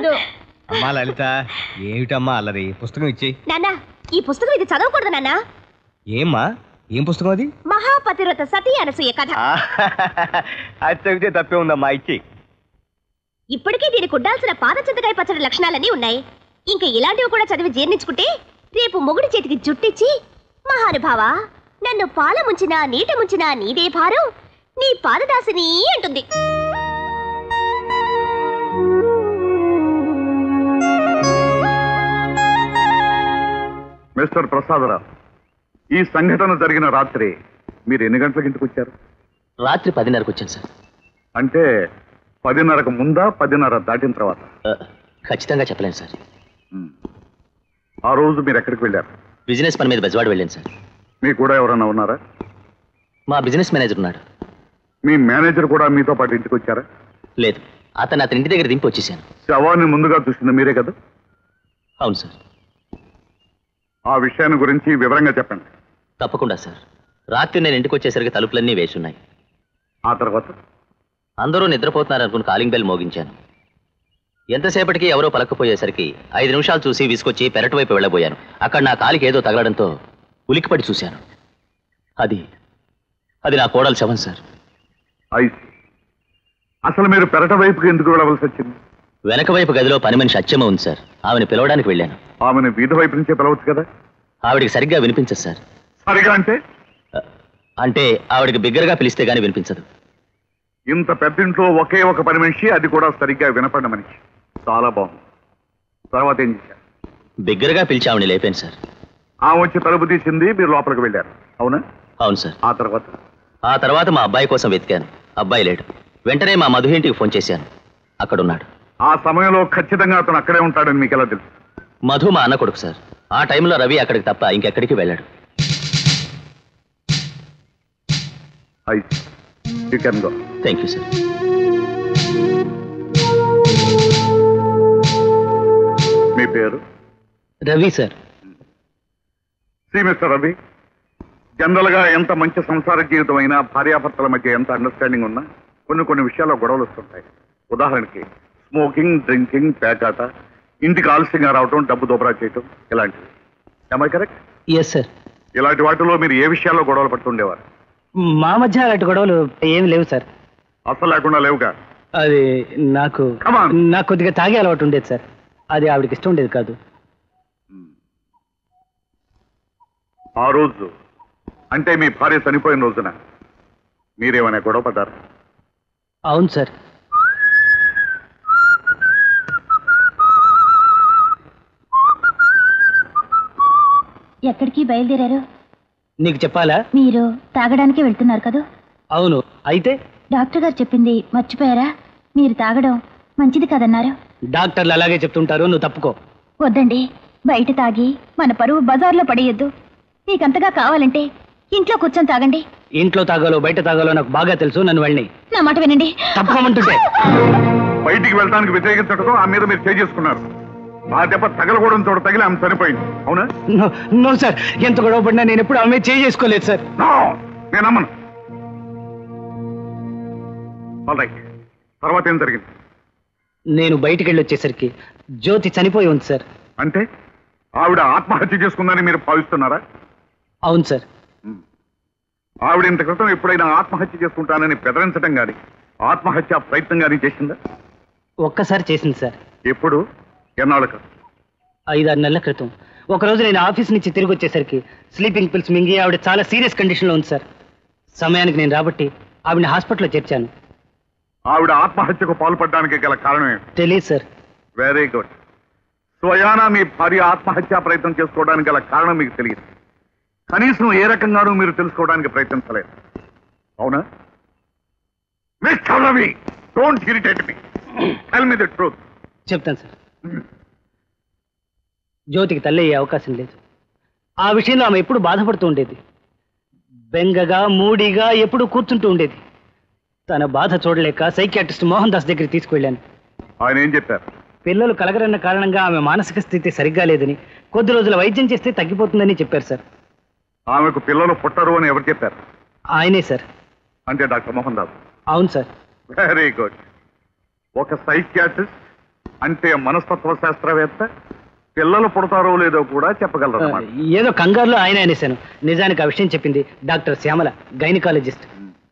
కాదు అమ్మా లలిత ఏమిటమ్మా అల్లరి పుస్తకం ఇచ్చేయి నాన్న ఈ పుస్తకం ఇది చదవకూడదు నాన్న ఏమ్మా ఏం పుస్తకం అది మహాపతివ్రత సతీ అనసూయ కథ అది చదివితే తప్పే ఉందమ్మా ఇచ్చేయి ఇప్పటికీ దీనికి ఉండాల్సిన పాత చింతకాయ పచ్చడి లక్షణాలన్నీ ఉన్నాయి ఇంకా ఇలాంటివి కూడా చదివి జీర్ణించుకుంటే రేపు మొగుడి చేతికి జుట్టిచ్చి మహానుభావా నన్ను పాల ముంచినా నీట ముంచినా నీదే భారం నీ పాదదాసిని అంటుంది మిస్టర్ ప్రసాదరావు ఈ సంఘటన జరిగిన రాత్రి మీరు ఎన్ని గంటలకు ఇంటికి వచ్చారు రాత్రి పదిన్నరకు వచ్చాను సార్ అంటే పదిన్నరకు ముందా పదిన్నర దాటిన తర్వాత ఆ, ఖచ్చితంగా చెప్పలేను సార్ ఉమ్. ఆ రోజు మీరు ఎక్కడికి వెళ్ళారు బిజినెస్ పని మీద బెజవాడ వెళ్ళాను సార్ మీకు కూడా ఎవరైనా ఉన్నారా మా బిజినెస్ మేనేజర్ ఉన్నాడు మీ మేనేజర్ కూడా మీతో పాటు ఇంటికి వచ్చారా లేదు అతను అతని ఇంటి దగ్గర దింపి వచ్చేసాను శవాన్ని ముందుగా చూసింది మీరే కదా అవును సార్ ఆ విషయాన్ని గురించి వివరంగా చెప్పండి తప్పకుండా సార్ రాత్రి నేను ఇంటికి వచ్చేసరికి తలుపులన్నీ వేసి ఉన్నాయి ఆ తర్వాత అందరూ నిద్రపోతున్నారు అనుకుని కాలింగ్ బెల్ మోగించాను ఎంతసేపటికి ఎవరో పలకపోయేసరికి ఐదు నిమిషాలు చూసి విసుకొచ్చి పెరటి వైపు వెళ్ళబోయాను అక్కడ నా కాలికి ఏదో తగలడంతో ఉలిక్కిపడి చూశాను అది అది నా కోడలు శవం సార్ ఐసి అసలు మీరు పెరట వైపుకి ఎందుకు వెళ్ళవలసి వచ్చింది వెనక వైపు గదిలో పని మనిషి అచ్చమ్మ ఉంది సార్ ఆమెను పిలవడానికి వెళ్ళాను ఆమెను వీధి వైపు నుంచే పిలవచ్చు కదా ఆవిడికి సరిగ్గా వినిపించదు సార్ సరిగా అంటే అ- అంటే ఆవిడికి బిగ్గరగా పిలిస్తే గానీ వినిపించదు ఇంత పెద్ద ఇంట్లో ఒకే ఒక పని మనిషి అది కూడా సరిగ్గా వినపడిన మనిషి చాలా బాగుంది తర్వాత ఏం చేశారు బిగ్గరగా పిలిచి ఆవిడని లేపాను సార్ ఆమె వచ్చి తలుపు తీసింది మీరు లోపలికి వెళ్ళారు అవునా అవును సార్ ఆ తర్వాత ఆ తర్వాత మా అబ్బాయి కోసం వెతికాను అబ్బాయి లేడు వెంటనే మా మధు ఇంటికి ఫోన్ చేశాను అక్కడున్నాడు ఆ సమయంలో ఖచ్చితంగా అతను అక్కడే ఉంటాడని మీకు ఎలా తెలుసు మధు మా అన్న కొడుకు సార్ ఆ టైంలో రవి అక్కడికి తప్ప ఇంకెక్కడికి వెళ్ళాడు I see you can go thank you sir మీ పేరు రవి సార్ సి మిస్టర్ రవి జనరల్ గా ఎంత మంచి సంసార జీవితం అయినా భార్యాభర్తల మధ్య ఎంత అండర్స్టాండింగ్ ఉన్నా కొన్ని కొన్ని విషయాల్లో గొడవలు వస్తుంటాయి ఉదాహరణకి స్మోకింగ్ డ్రింకింగ్ పేకాట ఇంటికి ఆలస్యంగా రావటం డబ్బు దోబరా చేయటం ఇలాంటివి ఐ కరెక్ట్ ఎస్ సార్ ఇలాంటి వాటిలో మీరు ఏ విషయాల్లో గొడవలు పడుతుండేవారు మా మధ్య అలాంటి గొడవలు ఏమి లేవు సార్ అసలు లేకుండా లేవుగా అది నాకు Come on. నాకు కొద్దిగా తాగే అలవాటు ఉండేది సార్ అది ఆవిడకి ఇష్టం ఉండేది కాదు ఆ రోజు అంటే మీ భార్య చనిపోయిన రోజున మీరేమైనా గొడవ పడ్డారు అవును సార్ ఎక్కడికి బయలుదేరారు నీకు చెప్పాలా మీరు తాగడానికి వెళ్తున్నారు కదా అవును అయితే డాక్టర్ గారు చెప్పింది మర్చిపోయారా మీరు తాగడం మంచిది కదన్నారు డాక్టర్లు అలాగే చెప్తుంటారు నువ్వు తప్పుకో వద్దండి బయట తాగి మన పరువు బజార్లో పడేయొద్దు మీకంతగా కావాలంటే ఇంట్లో కూర్చొని తాగండి ఇంట్లో తాగాలో బయట తాగాలో నాకు బాగా తెలుసు నన్ను వెళ్ళి నా మాట వినండి తప్పుకోమంటుంటే బయటికి వెళ్ళడానికి వ్యతిరేకించడంతో ఆ మీద మీరు చేసుకున్నారు ఆ దెబ్బ తగలకూడని చోట తగిలి ఆమె చనిపోయింది అవునా నో నో సార్ ఎంత గొడవ పడినా నేను ఎప్పుడు ఆమె చేయి చేసుకోలేదు సార్ నో నేను నమ్మను All right. తర్వాత ఏం జరిగింది నేను బయటికి వెళ్ళి వచ్చేసరికి జ్యోతి చనిపోయి ఉంది సార్ అంటే ఆవిడ ఆత్మహత్య చేసుకుందని మీరు భావిస్తున్నారా అవును సార్ ఆవిడ ఇంత క్రితం ఎప్పుడైనా ఆత్మహత్య చేసుకుంటానని బెదిరించడం గాని ఆత్మహత్య ప్రయత్నం గాని చేసిందా ఒక్కసారి చేసింది సార్ ఎప్పుడు ఎన్నాళ్ళకు ఐదారు నెలల క్రితం ఒకరోజు నేను ఆఫీస్ నుంచి తిరిగి వచ్చేసరికి స్లీపింగ్ పిల్స్ మింగి ఆవిడ చాలా సీరియస్ కండిషన్లో ఉంది సార్ సమయానికి నేను రాబట్టి ఆవిడ హాస్పిటల్లో చేర్చాను ఆవిడ ఆత్మహత్యకు పాల్పడడానికి గల కారణం ఏంటి తెలియదు సార్ వెరీ గుడ్ స్వయానా మీ భార్య ఆత్మహత్యా ప్రయత్నం చేసుకోవడానికి గల కారణం మీకు తెలియదు కనీసం ఏ రకంగానూ మీరు తెలుసుకోవడానికి ప్రయత్నించలేదు అవునా mister Ravi don't irritate me tell me the truth చెప్తాను సార్ జ్యోతికి తల్లి అయ్యే అవకాశం లేదు ఆ విషయంలో ఆమె ఎప్పుడు బాధపడుతూ ఉండేది బెంగగా మూడిగా ఎప్పుడు కూర్చుంటూ ఉండేది తన బాధ చూడలేక సైకియాట్రిస్ట్ మోహన్ దాస్ దగ్గరికి తీసుకువెళ్ళాను ఆయన ఏం చెప్పారు పిల్లలు కలగరన్న కారణంగా ఆమె మానసిక స్థితి సరిగ్గా లేదని కొద్ది రోజుల వైద్యం చేస్తే తగ్గిపోతుందని చెప్పారు సార్ ఆమెకు పిల్లలు పుట్టరు అని ఎవరు చెప్పారు ఆయనే సార్ అంటే డాక్టర్ మోహన్ దాస్ అవును సార్ వెరీ గుడ్ ఒక సైకియాట్రిస్ట్ అంటే మనస్తత్వ శాస్త్రవేత్త పిల్లలు పుడతారో లేదో కూడా చెప్పగలరు అన్నమాట ఏదో కంగారులో ఆయన అనేశాను నిజానికి ఆ విషయం చెప్పింది డాక్టర్ శ్యామల గైనకాలజిస్ట్